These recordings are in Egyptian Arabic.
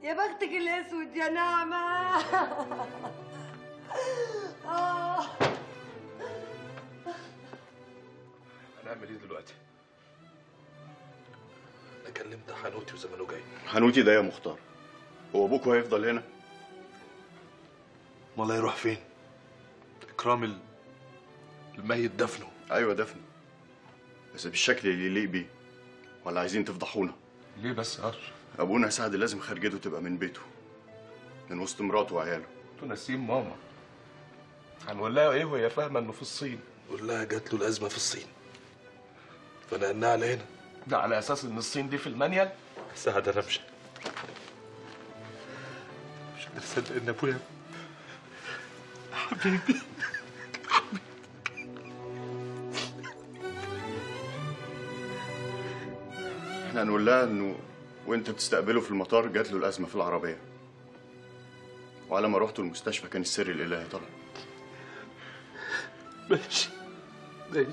يا بختك الاسود يا نعمة آه. هنعمل ايه دلوقتي؟ انا كلمت حنوتي وزمانه جاي حنوتي ده يا مختار هو ابوك هيفضل هنا امال هيروح فين؟ اكرام ال- الميت دفنه ايوه دفن بس بالشكل اللي يليق بيه ولا عايزين تفضحونا ليه بس يا اشرف؟ ابونا سعد لازم خرجته تبقى من بيته من وسط مراته وعياله انتوا ناسيين ماما هنقول لها ايه وهي فاهمه انه في الصين قول لها جات له الازمه في الصين فنقلناها على هنا ده على اساس ان الصين دي في المانيال سعد انا مش مش قادر اصدق ان ابويا حبيبي احنا هنقول لها انه وانت بتستقبله في المطار جات له الازمه في العربيه وعلى ما رحتوا المستشفى كان السر الالهي طلع ماشي ماشي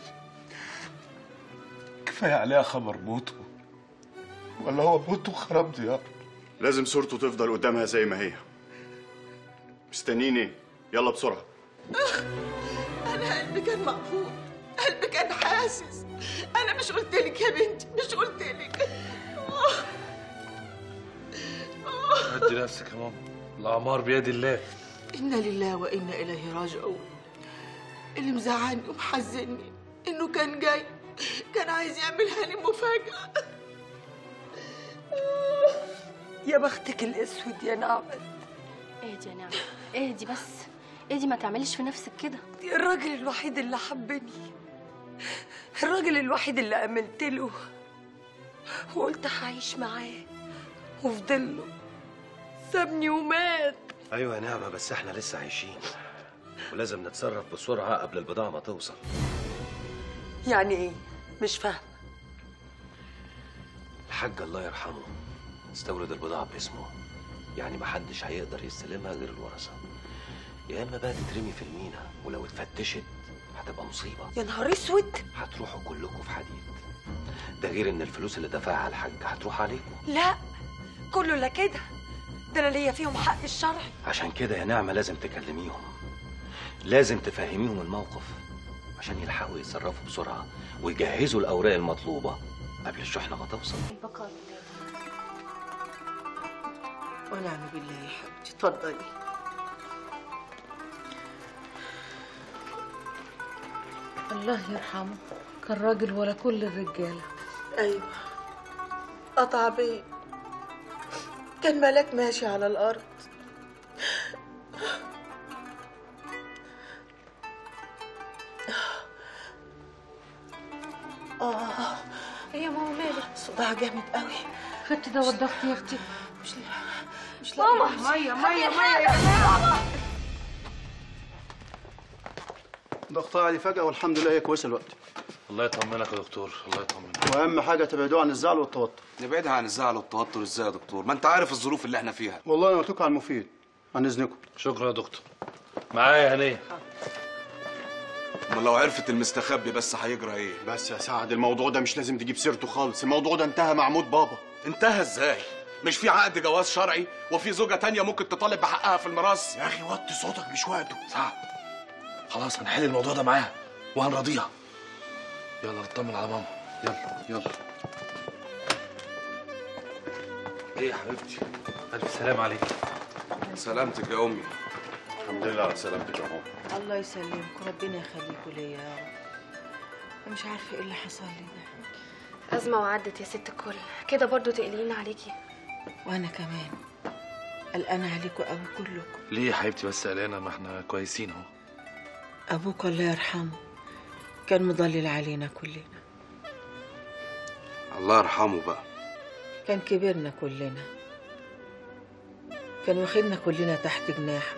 كفايه عليها خبر موته ولا هو موته خراب ديار لازم صورته تفضل قدامها زي ما هي مستنيين ايه يلا بسرعه انا قلبي كان مقبوض قلبي كان حاسس انا مش قلت لك يا بنتي مش قلت لك هدي نفسك يا ماما الاعمار بيد الله انا لله وانا اليه راجعون اللي مزعلني ومحزني انه كان جاي كان عايز يعملها لي مفاجاه يا بختك الاسود يا نعمة اهدي يا نعمة اهدي بس اهدي ما تعمليش في نفسك كده الراجل الوحيد اللي حبني الراجل الوحيد اللي أملت له وقلت هعيش معاه وفضل له سابني ومات ايوه يا نعمه بس احنا لسه عايشين ولازم نتصرف بسرعه قبل البضاعه ما توصل يعني ايه مش فاهمة الحاج الله يرحمه استورد البضاعه باسمه يعني محدش هيقدر يستلمها غير الورثه يا اما بقى تترمي في المينا ولو اتفتشت هتبقى مصيبه يا نهار اسود هتروحوا كلكم في حديد ده غير ان الفلوس اللي دفعها الحاج هتروح عليكم لا كله لا كده ده انا ليا فيهم حق الشرعي عشان كده يا نعمه لازم تكلميهم لازم تفهميهم الموقف عشان يلحقوا يتصرفوا بسرعه ويجهزوا الاوراق المطلوبه قبل الشحنه ما توصل البقاء ونعم بالله يا حبيبتي اتفضلي الله يرحمه كان راجل ولا كل الرجاله ايوه قطع بيه كان ملاك ماشي على الارض اه ايه يا ماما مالك صداع جامد قوي خدتي دواء الضغط يا اختي مش مش ماما مية مية مية يا جماعة ضغطها عالي فجأة والحمد لله هي كويسة دلوقتي الله يطمنك يا دكتور الله يطمنك وأهم حاجة تبعدوه عن الزعل والتوتر نبعدها عن الزعل والتوتر ازاي يا دكتور ما انت عارف الظروف اللي احنا فيها والله أنا قلت لكم على المفيد عن إذنكم شكرا يا دكتور معايا هنيه امال لو عرفت المستخبي بس هيجرى ايه بس يا سعد الموضوع ده مش لازم تجيب سيرته خالص الموضوع ده انتهى مع موت بابا انتهى ازاي مش في عقد جواز شرعي وفي زوجة تانية ممكن تطالب بحقها في الميراث يا اخي وطي صوتك مش وقته صعب خلاص هنحل الموضوع ده معاها وهنراضيها يلا نطمن على ماما يلا يلا ايه يا حبيبتي الف سلام عليك سلامتك يا امي الحمد لله على سلامتك يا ماما الله يسلمكم ربنا يخليكم ليا يا رب أنا مش عارفه ايه اللي حصل لي ده أزمة وعدت يا ست الكل كده برضو تقلقين عليكي وانا كمان قلقانه عليكم قوي كلكم ليه يا حبيبتي بس قلقانه ما احنا كويسين اهو ابوك الله يرحمه كان مضلل علينا كلنا الله يرحمه بقى كان كبرنا كلنا كان واخدنا كلنا تحت جناحه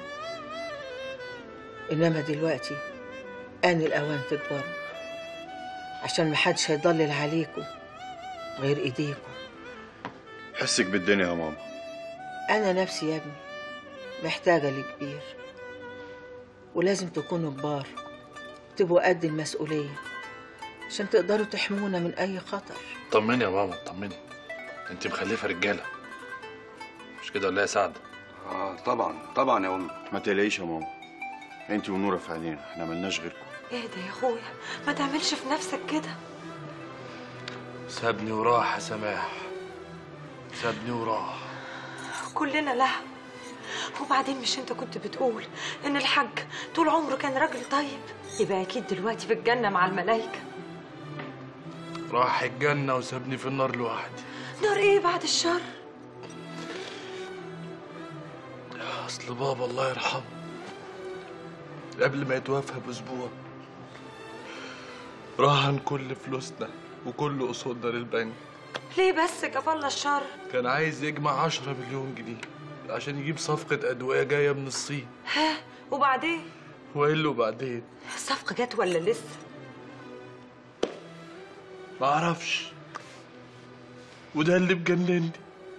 انما دلوقتي آن الاوان تكبروا عشان محدش هيضلل عليكم غير ايديكم حسك بالدنيا يا ماما انا نفسي يا ابني محتاجه لكبير ولازم تكونوا كبار تبقوا قد المسؤوليه عشان تقدروا تحمونا من اي خطر طمني يا ماما طمني انت مخلفه رجاله مش كده ولا يا سعد اه طبعا طبعا يا امي ما تقلقيش يا ماما انت ونوره في عينينا احنا ملناش غيركم اهدى يا اخويا ما تعملش في نفسك كده سابني وراح يا سماح سابني وراح كلنا لها وبعدين مش انت كنت بتقول ان الحاج طول عمره كان راجل طيب يبقى اكيد دلوقتي في الجنه مع الملائكه راح الجنة وسابني في النار لوحدي نار ايه بعد الشر أصل بابا الله يرحمه قبل ما يتوفى بأسبوع رهن كل فلوسنا وكل أصولنا للبنك ليه بس كفالة الشر كان عايز يجمع عشرة مليون جنيه عشان يجيب صفقة أدوية جاية من الصين ها وبعدين وإيه اللي وبعدين الصفقه جت ولا لسه معرفش وده اللي مجنني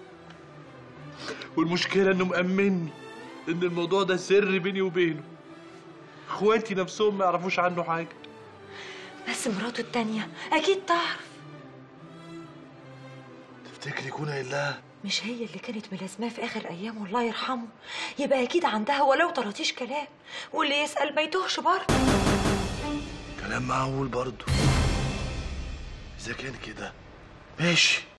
والمشكلة إنه مأمني إن الموضوع ده سر بيني وبينه إخواتي نفسهم ما يعرفوش عنه حاجة بس مراته التانية اكيد تعرف تفتكري يكون قايل لها مش هي اللي كانت ملازماه في اخر ايامه الله يرحمه يبقى اكيد عندها ولو طراطيش كلام واللي يسال ما يتوهش برضه كلام معقول برضه إذا كان كده ماشي